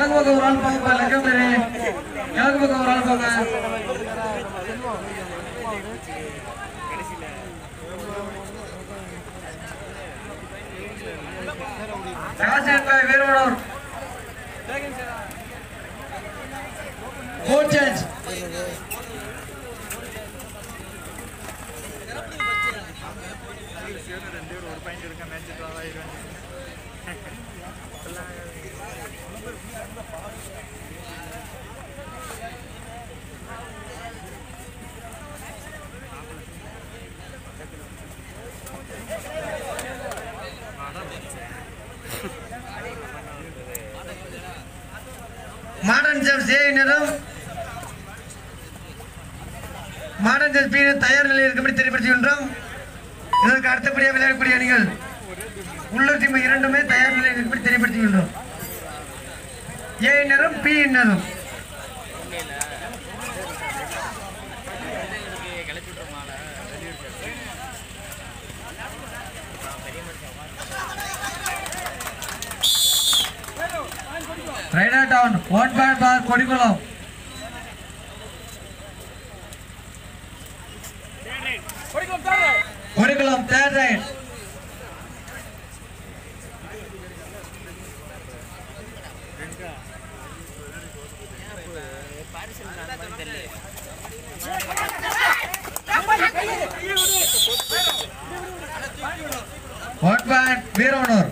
கிழக்கு பக்கம் ஒரு ஆள் போங்க லங்கமேரி கிழக்கு பக்கம் ஒரு ஆள் போங்க காசு என்பாய் Veeravanur court change modern gems A நிறம் மாடர்ன் ஜெம்ஸ் பி தயார் நிலையில் இருக்கும்படி தெரியப்படுத்துகின்றோம் இதற்கு அடுத்தபடியாக விளையாடக்கூடிய அணிகள் உள்ளூர் டீம் இரண்டுமே தயார் நிலையில் இருக்கும்படி தெரியப்படுத்துகின்றோம் ஏ நிறம் பி நிறம் raider down one point for Kodikulam Kodikulam third right one point Veeravanur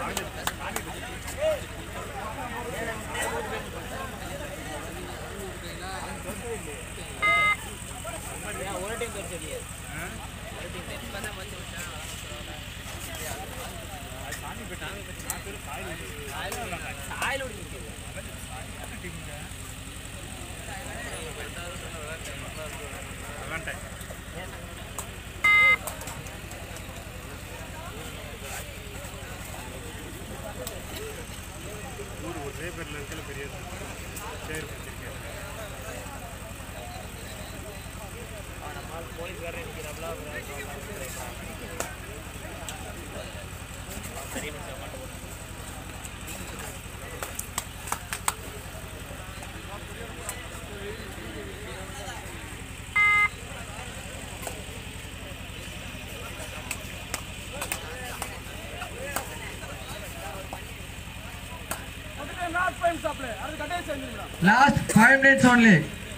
last five minutes only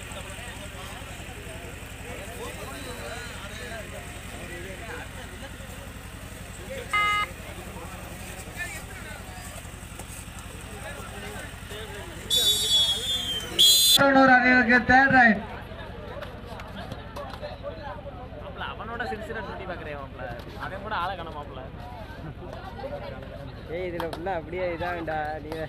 Veeravanur அணியினருக்கு தேர்ட் ரைட் மாப்ள, அவனோட சின்சியரா சுட்டி பாக்குறேன் மாப்ள. அவன் கூட ஆளை காணோம் மாப்ள. ஏய் இதுல ஃபுல்லா அப்படியே இதான்டா நீ வே-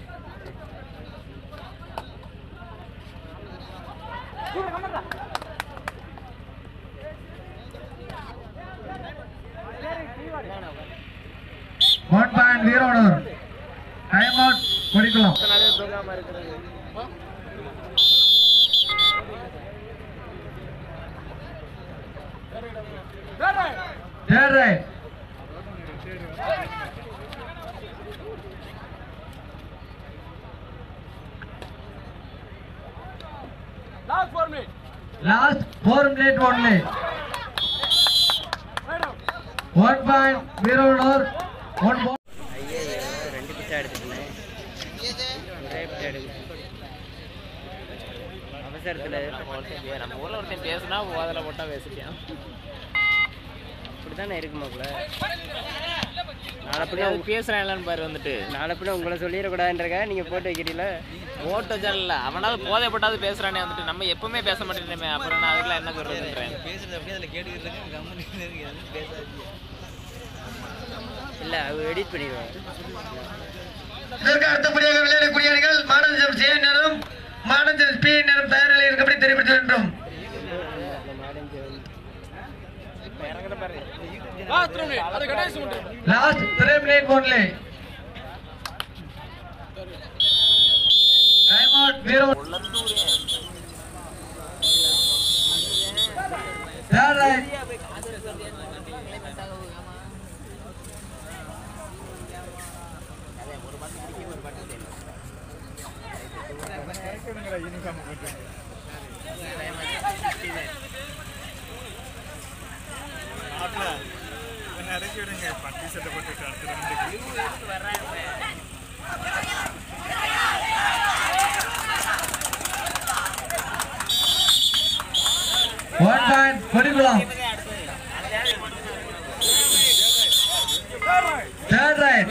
one point Veeravanur time out Kodikulam இத்தனை நாள் தூங்காம இருக்கிறது third right last four minute only one point Veeravanur one ஐயோ ரெண்டு பிச்சை எடுத்துக்கினேன் ஒரே பிச்சை எடுக்க அவசரத்தில் ஒருத்தன் பே- நம்ம ஊர்ல ஒருத்தன் பேசுனா ஓதல போட்டா பேசிட்டான் அப்படி தானே இருக்குமாக்குள்ள நாளை அப்படி பின்ன அது பேசுறான் இல்லைன்னு பாரு வந்துட்டு நாளை பின்ன உங்களை சொல்லிடக்கூடாதுன்றக்கா நீங்கள் போட்டு வைக்கிறீங்களா ஓட்டு வச்சால இல்ல அவனாவது போதை போட்டாவது பேசுறானே வந்துட்டு நம்ம எப்பவுமே பேச மாட்டேங்கிறோமே அப்புறம் நான் அதுக்கெல்லாம் என்ன சொல்றதுன்றேன் இல்லை அவ எடிட் பண்ணிடுவாங்க இதற்கு அடுத்தபடியாக விளையாடக்கூடிய அணிகள் மாடல் ஜெம்ஸ் ஏ நிறம் மாடல் ஜெம்ஸ் பி நிறம் தயார் நிலையில் இருக்கப்படி தெரிவித்துகின்றோம் இறங்குற பாரு last three minute only time out Veeravan third right இறக்கி விடுங்க பட்டி சட்டை போட்டு அடுத்த ரெண்டுக்கு one point Kodikulam third right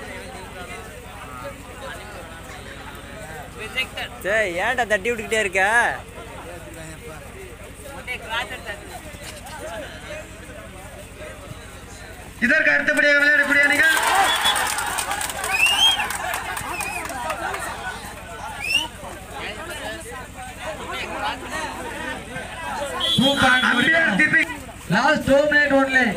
சரி ஏன்டா தட்டி விட்டுக்கிட்டே இருக்க இதற்கு அடுத்தபடியாக விளையாடக்கூடிய அணிகள் last two minute only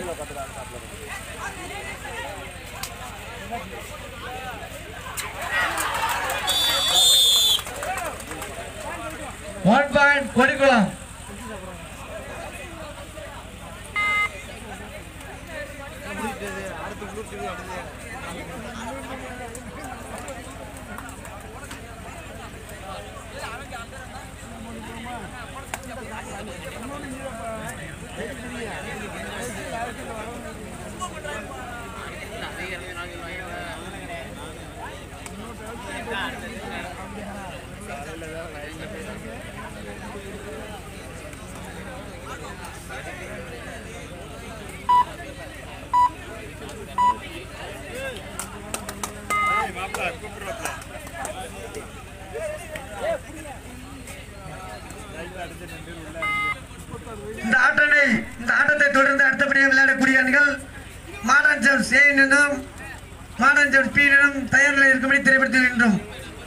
one point Kodikulam மாப்பிள்ள கூப்பிடுவாப்ல இந்த ஆட்டனை இந்த ஆட்டத்தை தொடர்ந்து அடுத்தபடியாக விளையாடக்கூடிய அணிகள் மாடர்ன் ஜெம்ஸ் ஏ எனும் மாடர்ன் ஜெம்ஸ் பி எனும் தயார் நிலையில் இருக்கும்படி தெரியப்படுத்துகின்றோம்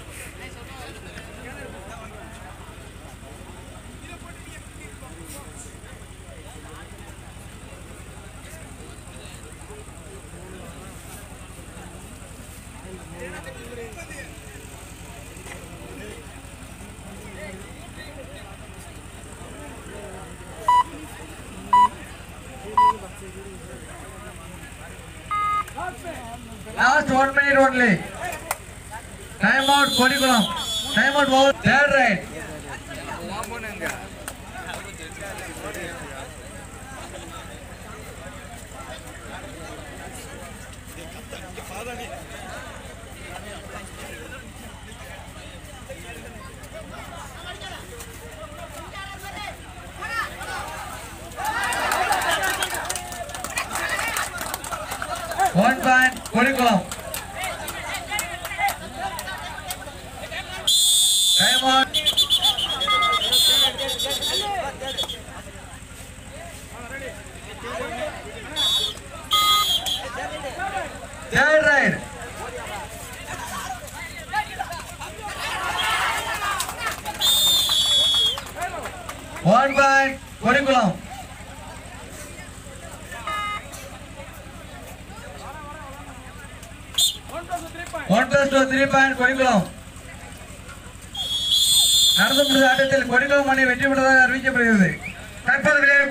last one minute only time out Kodikulam time out over third right one point Kodikulam time out third right one point Kodikulam one plus two three point Kodikulam நடந்து முடிந்த ஆட்டத்தில் கொடிக்குளம் அணி வெற்றி பெற்றதாக அறிவிக்கப்படுகிறது தற்போது விளையாட